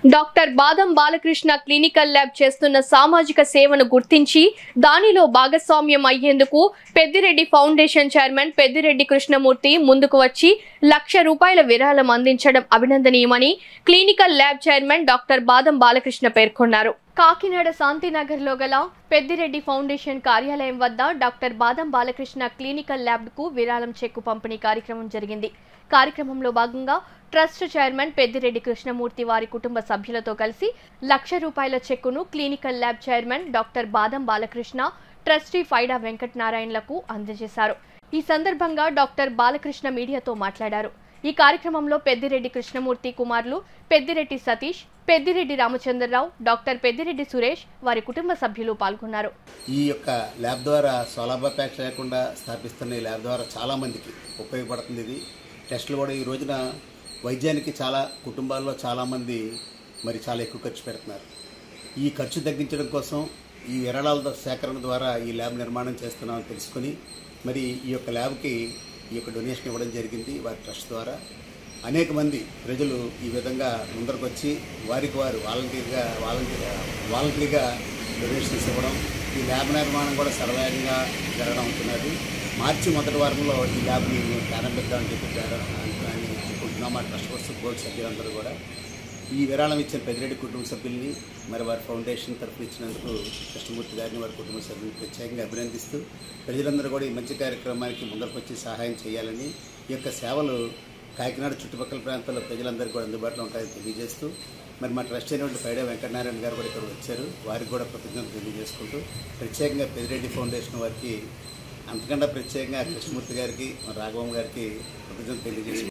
doctor బాదం Balakrishna clinical lab చేస్తున్న సామాజిక సేవను గుర్తించి దానిలో భాగస్వామ్యం అయ్యేందుకు పెద్దిరెడ్డి ఫౌండేషన్ చైర్మన్ పెద్దిరెడ్డి కృష్ణమూర్తి ముందుకు వచ్చి లక్ష రూపాయల విరాళం అందించడం అభినందనీయమని క్లినికల్ ల్యాబ్ చైర్మన్ డాక్టర్ బాదం బాలకృష్ణ పేర్కొన్నారు కాకినాడ శాంతినగర్లో గల పెద్దిరెడ్డి ఫౌండేషన్ కార్యాలయం వద్ద డాక్టర్ బాదం బాలకృష్ణ క్లినికల్ ల్యాబ్కు విరాళం చెక్కు పంపిణీ కార్యక్రమం జరిగింది కార్యక్రమంలో భాగంగా ట్రస్ట్ చైర్మన్ పెద్దిరెడ్డి కృష్ణమూర్తి వారి కుటుంబ సభ్యులతో కలిసి లక్ష రూపాయల చెక్కును క్లినికల్ ల్యాబ్ చైర్మన్ డాక్టర్ బాదం బాలకృష్ణ ట్రస్టీ ఫైడా వెంకటనారాయణలకు అందజేశారు ఈ సందర్భంగా డాక్టర్ బాలకృష్ణ మీడియాతో మాట్లాడారు ఈ కార్యక్రమంలో పెద్దిరెడ్డి కృష్ణమూర్తి కుమారులు పెద్దిరెడ్డి సతీష్ పెద్దిరెడ్డి రామచంద్రరావు డాక్టర్ పెద్దిరెడ్డి సురేష్ వారి కుటుంబ సభ్యులు పాల్గొన్నారు ఈ యొక్క ల్యాబ్ ద్వారా స్వలాభాపేక్ష లేకుండా స్థాపిస్తున్న ఈ ల్యాబ్ ద్వారా చాలామందికి ఉపయోగపడుతుంది ఇది టెస్టులు కూడా ఈ రోజున వైద్యానికి చాలా కుటుంబాల్లో చాలామంది మరి చాలా ఎక్కువ ఖర్చు పెడుతున్నారు ఈ ఖర్చు తగ్గించడం కోసం ఈ విరాళాల సేకరణ ద్వారా ఈ ల్యాబ్ నిర్మాణం చేస్తున్నామని తెలుసుకుని మరి ఈ యొక్క ల్యాబ్కి ఈ యొక్క డొనేషన్ ఇవ్వడం జరిగింది వారి ట్రస్ట్ ద్వారా అనేక మంది ప్రజలు ఈ విధంగా ముందరకు వచ్చి వారికి వారు వాలంటీర్గా వాలంటీర్ వాలంటీర్గా డొనేషన్స్ ఇవ్వడం ఈ ల్యాబ్ నిర్మాణం కూడా సర్వేగంగా జరగడం అవుతున్నది మార్చి మొదటి వారంలో ఈ ల్యాబ్ని మేము ప్రారంభిద్దామని చెప్పి ప్రారం- అని అనుకుంటున్నాం మా ట్రస్ట్ ఫోర్స్ బోర్డు సభ్యులందరూ కూడా ఈ విరాళం ఇచ్చిన పెద్దిరెడ్డి కుటుంబ సభ్యుల్ని మరి వారి ఫౌండేషన్ తరఫున ఇచ్చినందుకు కృష్ణమూర్తి గారిని వారి కుటుంబ సభ్యులను ప్రత్యేకంగా అభినందిస్తూ ప్రజలందరూ కూడా ఈ మంచి కార్యక్రమానికి ముందరకు వచ్చి సహాయం చేయాలని ఈ యొక్క సేవలు కాకినాడ చుట్టుపక్కల ప్రాంతాల్లో ప్రజలందరికీ కూడా అందుబాటులో ఉంటాయని తెలియజేస్తూ మరి మా ట్రస్ట్ అయినటువంటి పైడా వెంకటనారాయణ గారు కూడా ఇక్కడ వచ్చారు వారికి కూడా కృతజ్ఞతలు తెలియజేసుకుంటూ ప్రత్యేకంగా పెద్దిరెడ్డి ఫౌండేషన్ వారికి అంతకన్నా ప్రత్యేకంగా కృష్ణమూర్తి గారికి రాఘవం గారికి కృతజ్ఞతలు తెలియజేసుకుంటూ